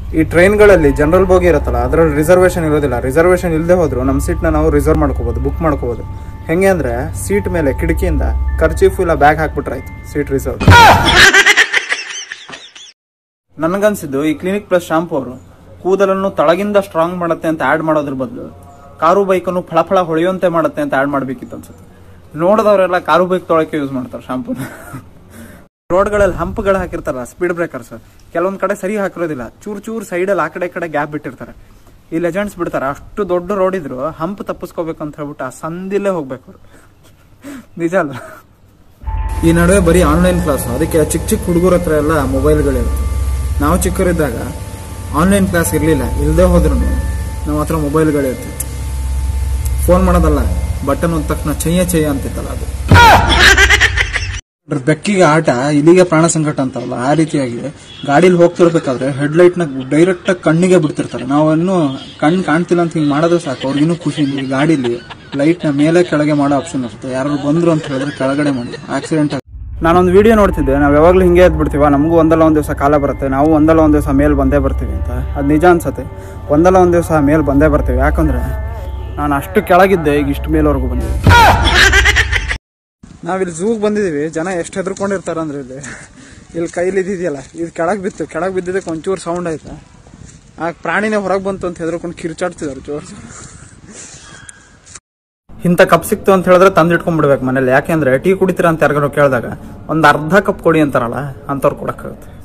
ಈ ಟ್ರೈನ್ಗಳಲ್ಲಿ general bogie ಇರುತ್ತಲ್ಲ ಅದರಲ್ಲಿ ರಿಸರ್ವೇಷನ್ ಇರೋದಿಲ್ಲ ರಿಸರ್ವೇಷನ್ ಇಲ್ಲದೆ ಹೋದ್ರು ನಮ್ಮ ಸೀಟ್ನ ನಾವು ರಿಸರ್ವ್ ಮಾಡ್ಕೋಬೋದು ಬುಕ್ ಮಾಡ್ಕೋಬೋದು ಹೆಂಗೆ ಅಂದರೆ ಸೀಟ್ ಮೇಲೆ ಕಿಟಕಿಯಿಂದ ಖರ್ಚೀಫು ಇಲ್ಲ ಬ್ಯಾಗ್ ಹಾಕ್ಬಿಟ್ರಾಯ್ತು ಸೀಟ್ ರಿಸರ್ವ್ ನನಗನ್ಸಿದ್ದು ಈ ಕ್ಲಿನಿಕ್ ಪ್ಲಸ್ ಶಾಂಪೂ ಅವರು ಕೂದಲನ್ನು ತಳಗಿಂದ ಸ್ಟ್ರಾಂಗ್ ಮಾಡುತ್ತೆ ಅಂತ ಆಡ್ ಮಾಡೋದ್ರ ಬದಲು ಕಾರು ಬೈಕನ್ನು ಫಳಫಳ ಹೊಳೆಯುವಂತೆ ಮಾಡುತ್ತೆ ಅಂತ ಆಡ್ ಮಾಡ್ಬೇಕಿತ್ತು ಅನ್ಸುತ್ತೆ ನೋಡಿದವರೆಲ್ಲ ಕಾರು ಬೈಕ್ ತೊಳಕ್ಕೆ ಯೂಸ್ ಮಾಡ್ತಾರೆ ಶಾಂಪೂನ ರೋಡ್ಗಳಲ್ಲಿ ಹಂಪ್ಗಳು ಹಾಕಿರ್ತಾರ ಸ್ಪೀಡ್ ಬ್ರೇಕರ್ಸ್ ಕೆಲವೊಂದ್ ಕಡೆ ಸರಿ ಹಾಕಿರೋದಿಲ್ಲ ಚೂರ್ ಚೂರ್ ಸೈಡಲ್ಲಿ ಆ ಕಡೆ ಈ ಕಡೆ ಗ್ಯಾಪ್ ಬಿಟ್ಟಿರ್ತಾರೆ ಈ ಲೆಜೆಂಡ್ಸ್ ಬಿಡ್ತಾರೆ ಅಷ್ಟು ದೊಡ್ಡ ರೋಡ್ ಇದ್ರು ಹಂಪ್ ತಪ್ಪಿಸ್ಕೋಬೇಕು ಅಂತ ಹೇಳ್ಬಿಟ್ಟು ಆ ಸಂದಿಲ್ಲೇ ಹೋಗ್ಬೇಕು ಅವ್ರು ನಿಜ ಅಲ್ಲ ಈ ನಡುವೆ ಬರೀ ಆನ್ಲೈನ್ ಕ್ಲಾಸ್ ಅದಕ್ಕೆ ಚಿಕ್ಕ ಚಿಕ್ಕ ಹುಡುಗರ ಹತ್ರ ಎಲ್ಲ ಮೊಬೈಲ್ಗಳಿರುತ್ತೆ ನಾವು ಚಿಕ್ಕವರಿದ್ದಾಗ ಆನ್ಲೈನ್ ಕ್ಲಾಸ್ ಇರಲಿಲ್ಲ ಇಲ್ಲದೆ ಹೋದ್ರೂ ನಮ್ಮ ಹತ್ರ ಮೊಬೈಲ್ಗಳಿರುತ್ತೆ ಫೋನ್ ಮಾಡೋದಲ್ಲ ಬಟನ್ ಒಂದ ತಕ್ಷಣ ಚಯ್ಯ ಚಯ್ಯ ಅಂತಿತ್ತಲ್ಲ ಅದು ಬೆಕ್ಕಿಗೆ ಆಟ ಇಲ್ಲಿಗೆ ಪ್ರಾಣ ಸಂಕಟ ಅಂತಾರಲ್ಲ ಆ ರೀತಿಯಾಗಿ ಗಾಡಿಲಿ ಹೋಗ್ತಿರ್ಬೇಕಾದ್ರೆ ಹೆಡ್ಲೈಟ್ ನ ಡೈರೆಕ್ಟ್ ಆಗಿ ಕಣ್ಣಿಗೆ ಬಿಡ್ತಿರ್ತಾರೆ ನಾವು ಇನ್ನೂ ಕಣ್ ಕಾಣ್ತಿಲ್ಲ ಅಂತ ಹಿಂಗ್ ಮಾಡೋದು ಸಾಕು ಅವ್ರಿಗಿನ್ನೂ ಖುಷಿ ಈ ಗಾಡಿಲಿ ಲೈಟ್ ನ ಮೇಲೆ ಕೆಳಗೆ ಮಾಡೋ ಆಪ್ಷನ್ ಇರುತ್ತೆ ಯಾರು ಬಂದ್ರು ಅಂತ ಹೇಳಿದ್ರೆ ಕೆಳಗಡೆ ಮಾಡಿ ಆಕ್ಸಿಡೆಂಟ್ ನಾನೊಂದು ವಿಡಿಯೋ ನೋಡ್ತಿದ್ದೆ ನಾವು ಯಾವಾಗಲೂ ಹಿಂಗೆ ಎದ್ದು ಬಿಡ್ತೀವ ನಮಗೂ ಒಂದಲ್ಲ ಒಂದು ದಿವಸ ಕಾಲ ಬರುತ್ತೆ ನಾವು ಒಂದಲ್ಲ ಒಂದು ದಿವಸ ಮೇಲ್ ಬಂದೇ ಬರ್ತೀವಿ ಅಂತ ಅದು ನಿಜ ಅನ್ಸತ್ತೆ ಒಂದಲ್ಲ ಒಂದು ದಿವಸ ಮೇಲ್ ಬಂದೇ ಬರ್ತೀವಿ ಯಾಕಂದ್ರೆ ನಾನು ಅಷ್ಟು ಕೆಳಗಿದ್ದೆ ಈಗ ಇಷ್ಟು ಮೇಲ್ವರೆಗೂ ಬಂದಿದ್ದೆ ನಾವಿಲ್ಲಿ ಝೂಗ್ ಬಂದಿದೀವಿ ಜನ ಎಷ್ಟು ಹೆದರ್ಕೊಂಡಿರ್ತಾರ ಅಂದ್ರೆ ಇಲ್ಲಿ ಇಲ್ಲಿ ಕೈಲಿ ಇದಿದೆಯಲ್ಲ ಇದು ಕೆಳಗೆ ಬಿತ್ತು ಕೆಳಗೆ ಬಿದ್ದಿದ್ದಕ್ಕೆ ಒಂಚೂರು ಸೌಂಡ್ ಆಯ್ತಾ ಆ ಪ್ರಾಣಿನೇ ಹೊರಗೆ ಬಂತು ಅಂತ ಹೆದರ್ಕೊಂಡು ಕಿರ್ಚಾಡ್ತಿದಾರೆ ಜೋರ್ ಇಂಥ ಕಪ್ ಸಿಕ್ತು ಅಂತ ಹೇಳಿದ್ರೆ ತಂದಿಟ್ಕೊಂಡ್ಬಿಡ್ಬೇಕು ಮನೇಲಿ ಯಾಕೆಂದ್ರೆ ಟೀ ಕುಡಿತೀರಾ ಅಂತ ಯಾರಿಗಾರು ಕೇಳಿದಾಗ ಒಂದು ಅರ್ಧ ಕಪ್ ಕೊಡಿ ಅಂತಾರಲ್ಲ ಅಂಥವ್ರು ಕೊಡಕ್ಕಾಗುತ್ತೆ